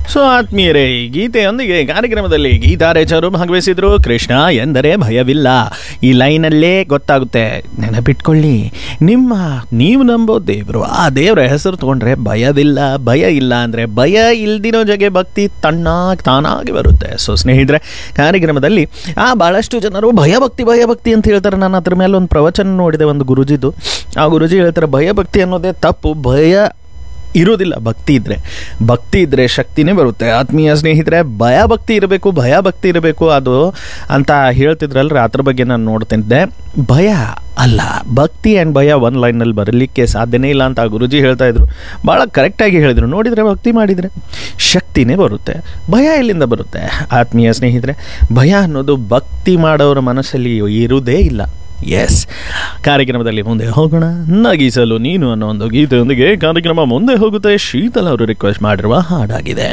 so ಆತ್ಮೀಯರೇ ಈ ಗೀತೆಯೊಂದಿಗೆ ಕಾರ್ಯಕ್ರಮದಲ್ಲಿ ಗೀತಾರೇಚರು ಭಾಗವಹಿಸಿದ್ರು ಕೃಷ್ಣ ಎಂದರೆ ಭಯವಿಲ್ಲ ಈ ಲೈನಲ್ಲೇ ಗೊತ್ತಾಗುತ್ತೆ ನೆನಪಿಟ್ಕೊಳ್ಳಿ ನಿಮ್ಮ ನೀವು ನಂಬೋ ದೇವರು ಆ ದೇವರ ಹೆಸರು ತಗೊಂಡ್ರೆ ಭಯವಿಲ್ಲ ಭಯ ಇಲ್ಲ ಅಂದರೆ ಭಯ ಇಲ್ದಿರೋ ಜಗೆ ಭಕ್ತಿ ತಣ್ಣಾಗಿ ತಾನಾಗಿ ಬರುತ್ತೆ ಸೊ ಸ್ನೇಹಿತರೆ ಕಾರ್ಯಕ್ರಮದಲ್ಲಿ ಆ ಭಾಳಷ್ಟು ಜನರು ಭಯಭಕ್ತಿ ಭಯಭಕ್ತಿ ಅಂತ ಹೇಳ್ತಾರೆ ನಾನು ಅದ್ರ ಮೇಲೆ ಒಂದು ಪ್ರವಚನ ನೋಡಿದೆ ಒಂದು ಗುರುಜಿದು ಆ ಗುರುಜಿ ಹೇಳ್ತಾರೆ ಭಯಭಕ್ತಿ ಅನ್ನೋದೇ ತಪ್ಪು ಭಯ ಇರೋದಿಲ್ಲ ಭಕ್ತಿ ಇದ್ದರೆ ಭಕ್ತಿ ಇದ್ದರೆ ಶಕ್ತಿನೇ ಬರುತ್ತೆ ಆತ್ಮೀಯ ಸ್ನೇಹಿತರೆ ಭಯ ಭಕ್ತಿ ಇರಬೇಕು ಭಯ ಭಕ್ತಿ ಇರಬೇಕು ಅದು ಅಂತ ಹೇಳ್ತಿದ್ರಲ್ರಿ ಅದ್ರ ಬಗ್ಗೆ ನಾನು ನೋಡ್ತಿದ್ದೆ ಭಯ ಅಲ್ಲ ಭಕ್ತಿ ಆ್ಯಂಡ್ ಭಯ ಒಂದು ಲೈನಲ್ಲಿ ಬರಲಿಕ್ಕೆ ಸಾಧ್ಯನೇ ಇಲ್ಲ ಅಂತ ಆ ಗುರುಜಿ ಹೇಳ್ತಾ ಇದ್ರು ಭಾಳ ಕರೆಕ್ಟಾಗಿ ಹೇಳಿದರು ನೋಡಿದರೆ ಭಕ್ತಿ ಮಾಡಿದರೆ ಶಕ್ತಿನೇ ಬರುತ್ತೆ ಭಯ ಎಲ್ಲಿಂದ ಬರುತ್ತೆ ಆತ್ಮೀಯ ಸ್ನೇಹಿತರೆ ಭಯ ಅನ್ನೋದು ಭಕ್ತಿ ಮಾಡೋರ ಮನಸ್ಸಲ್ಲಿ ಇರುವುದೇ ಇಲ್ಲ ಎಸ್ ಕಾರ್ಯಕ್ರಮದಲ್ಲಿ ಮುಂದೆ ಹೋಗೋಣ ನಗಿಸಲು ನೀನು ಅನ್ನೋ ಒಂದು ಗೀತೆಯೊಂದಿಗೆ ಕಾರ್ಯಕ್ರಮ ಮುಂದೆ ಹೋಗುತ್ತೆ ಶೀತಲ್ ಅವರು ರಿಕ್ವೆಸ್ಟ್ ಮಾಡಿರುವ ಹಾಡಾಗಿದೆ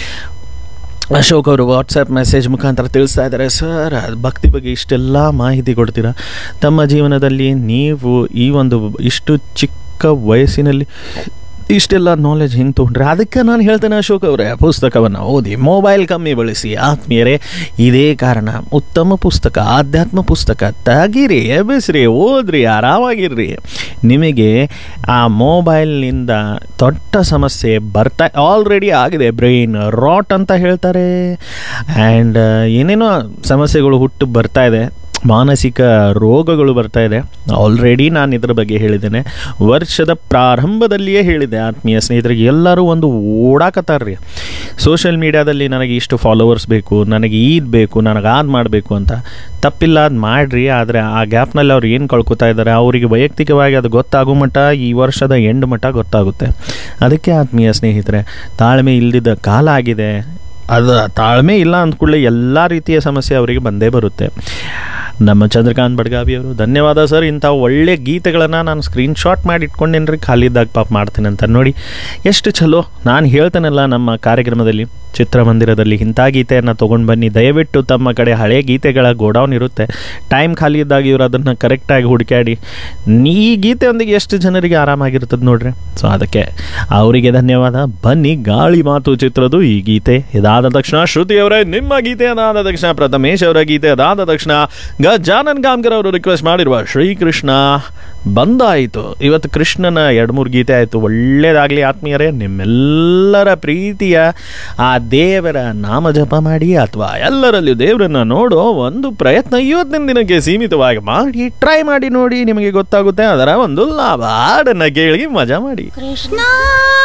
ಅಶೋಕ್ ಅವರು ವಾಟ್ಸಪ್ ಮೆಸೇಜ್ ಮುಖಾಂತರ ತಿಳಿಸ್ತಾ ಇದ್ದಾರೆ ಸರ್ ಭಕ್ತಿ ಬಗ್ಗೆ ಇಷ್ಟೆಲ್ಲ ಮಾಹಿತಿ ಕೊಡ್ತೀರಾ ತಮ್ಮ ಜೀವನದಲ್ಲಿ ನೀವು ಈ ಒಂದು ಇಷ್ಟು ಚಿಕ್ಕ ವಯಸ್ಸಿನಲ್ಲಿ ಇಷ್ಟೆಲ್ಲ ನಾಲೆಜ್ ಹೆಂಗೆ ತೊಗೊಂಡ್ರೆ ಅದಕ್ಕೆ ನಾನು ಹೇಳ್ತೇನೆ ಅಶೋಕ್ ಅವರೇ ಪುಸ್ತಕವನ್ನು ಓದಿ ಮೊಬೈಲ್ ಕಮ್ಮಿ ಬಳಸಿ ಆತ್ಮೀಯರೇ ಇದೇ ಕಾರಣ ಉತ್ತಮ ಪುಸ್ತಕ ಆಧ್ಯಾತ್ಮ ಪುಸ್ತಕ ತೆಗೀರಿ ಎಬ್ಬಿಸ್ರಿ ಓದ್ರಿ ಆರಾಮಾಗಿರ್ರಿ ನಿಮಗೆ ಆ ಮೊಬೈಲ್ನಿಂದ ದೊಡ್ಡ ಸಮಸ್ಯೆ ಬರ್ತಾ ಆಲ್ರೆಡಿ ಆಗಿದೆ ಬ್ರೈನ್ ರಾಟ್ ಅಂತ ಹೇಳ್ತಾರೆ ಆ್ಯಂಡ್ ಏನೇನೋ ಸಮಸ್ಯೆಗಳು ಹುಟ್ಟು ಬರ್ತಾ ಇದೆ ಮಾನಸಿಕ ರೋಗಗಳು ಬರ್ತಾ ಇದೆ ಆಲ್ರೆಡಿ ನಾನು ಇದ್ರ ಬಗ್ಗೆ ಹೇಳಿದ್ದೇನೆ ವರ್ಷದ ಪ್ರಾರಂಭದಲ್ಲಿಯೇ ಹೇಳಿದೆ ಆತ್ಮೀಯ ಸ್ನೇಹಿತರಿಗೆ ಎಲ್ಲರೂ ಒಂದು ಓಡಾಕತ್ತಾರ್ರಿ ಸೋಷಿಯಲ್ ಮೀಡ್ಯಾದಲ್ಲಿ ನನಗೆ ಇಷ್ಟು ಫಾಲೋವರ್ಸ್ ಬೇಕು ನನಗೆ ಈದ್ ಬೇಕು ನನಗೆ ಅದು ಮಾಡಬೇಕು ಅಂತ ತಪ್ಪಿಲ್ಲ ಅದು ಮಾಡಿರಿ ಆದರೆ ಆ ಗ್ಯಾಪ್ನಲ್ಲಿ ಅವ್ರು ಏನು ಕಳ್ಕೊತಾ ಇದ್ದಾರೆ ಅವರಿಗೆ ವೈಯಕ್ತಿಕವಾಗಿ ಅದು ಗೊತ್ತಾಗೋ ಮಟ್ಟ ಈ ವರ್ಷದ ಎಂಡ್ ಮಟ್ಟ ಗೊತ್ತಾಗುತ್ತೆ ಅದಕ್ಕೆ ಆತ್ಮೀಯ ಸ್ನೇಹಿತರೆ ತಾಳ್ಮೆ ಇಲ್ದಿದ್ದ ಕಾಲ ಆಗಿದೆ ಅದು ತಾಳ್ಮೆ ಇಲ್ಲ ಅಂದ್ಕೂಡಲೇ ಎಲ್ಲ ರೀತಿಯ ಸಮಸ್ಯೆ ಅವರಿಗೆ ಬಂದೇ ಬರುತ್ತೆ ನಮ್ಮ ಚಂದ್ರಕಾಂತ್ ಬಡ್ಗಾವಿ ಅವರು ಧನ್ಯವಾದ ಸರ್ ಇಂಥ ಒಳ್ಳೆ ಗೀತೆಗಳನ್ನು ನಾನು ಸ್ಕ್ರೀನ್ಶಾಟ್ ಮಾಡಿ ಇಟ್ಕೊಂಡೇನ್ರಿ ಖಾಲಿದ್ದಾಗ ಪಾಪ ಮಾಡ್ತೇನೆ ಅಂತ ನೋಡಿ ಎಷ್ಟು ಚಲೋ ನಾನು ಹೇಳ್ತೇನಲ್ಲ ನಮ್ಮ ಕಾರ್ಯಕ್ರಮದಲ್ಲಿ ಚಿತ್ರಮಂದಿರದಲ್ಲಿ ಇಂಥ ಗೀತೆಯನ್ನು ತೊಗೊಂಡು ಬನ್ನಿ ದಯವಿಟ್ಟು ತಮ್ಮ ಕಡೆ ಹಳೆ ಗೀತೆಗಳ ಗೋಡೌನ್ ಇರುತ್ತೆ ಟೈಮ್ ಖಾಲಿ ಇದ್ದಾಗ ಇವರು ಅದನ್ನು ಕರೆಕ್ಟಾಗಿ ಹುಡುಕಾಡಿ ಈ ಗೀತೆಯೊಂದಿಗೆ ಎಷ್ಟು ಜನರಿಗೆ ಆರಾಮಾಗಿರ್ತದೆ ನೋಡ್ರಿ ಸೊ ಅದಕ್ಕೆ ಅವರಿಗೆ ಧನ್ಯವಾದ ಬನ್ನಿ ಗಾಳಿ ಮಾತು ಚಿತ್ರದ ಈ ಗೀತೆ ಇದಾದ ತಕ್ಷಣ ಶ್ರುತಿ ಅವರೇ ನಿಮ್ಮ ಗೀತೆ ಅದಾದ ತಕ್ಷಣ ಪ್ರಥಮೇಶ್ ಅವರ ಗೀತೆ ಅದಾದ ತಕ್ಷಣ ಗಜಾನನ್ ಗಾಮ್ಕರ್ ಅವರು ರಿಕ್ವೆಸ್ಟ್ ಮಾಡಿರುವ ಶ್ರೀಕೃಷ್ಣ ಬಂದಾಯಿತು ಇವತ್ತು ಕೃಷ್ಣನ ಎರಡು ಮೂರು ಗೀತೆ ಆಯಿತು ಒಳ್ಳೇದಾಗಲಿ ಆತ್ಮೀಯರೇ ನಿಮ್ಮೆಲ್ಲರ ಪ್ರೀತಿಯ ಆ ದೇವರ ನಾಮ ಜಪ ಮಾಡಿ ಅಥವಾ ಎಲ್ಲರಲ್ಲಿಯೂ ದೇವರನ್ನ ನೋಡೋ ಒಂದು ಪ್ರಯತ್ನ ಇವತ್ತಿನ ದಿನಕ್ಕೆ ಸೀಮಿತವಾಗಿ ಮಾಡಿ ಟ್ರೈ ಮಾಡಿ ನೋಡಿ ನಿಮಗೆ ಗೊತ್ತಾಗುತ್ತೆ ಅದರ ಒಂದು ಲಾಭ ಹಾಡನ್ನು ಕೇಳಿ ಮಜಾ ಮಾಡಿ ಕೃಷ್ಣ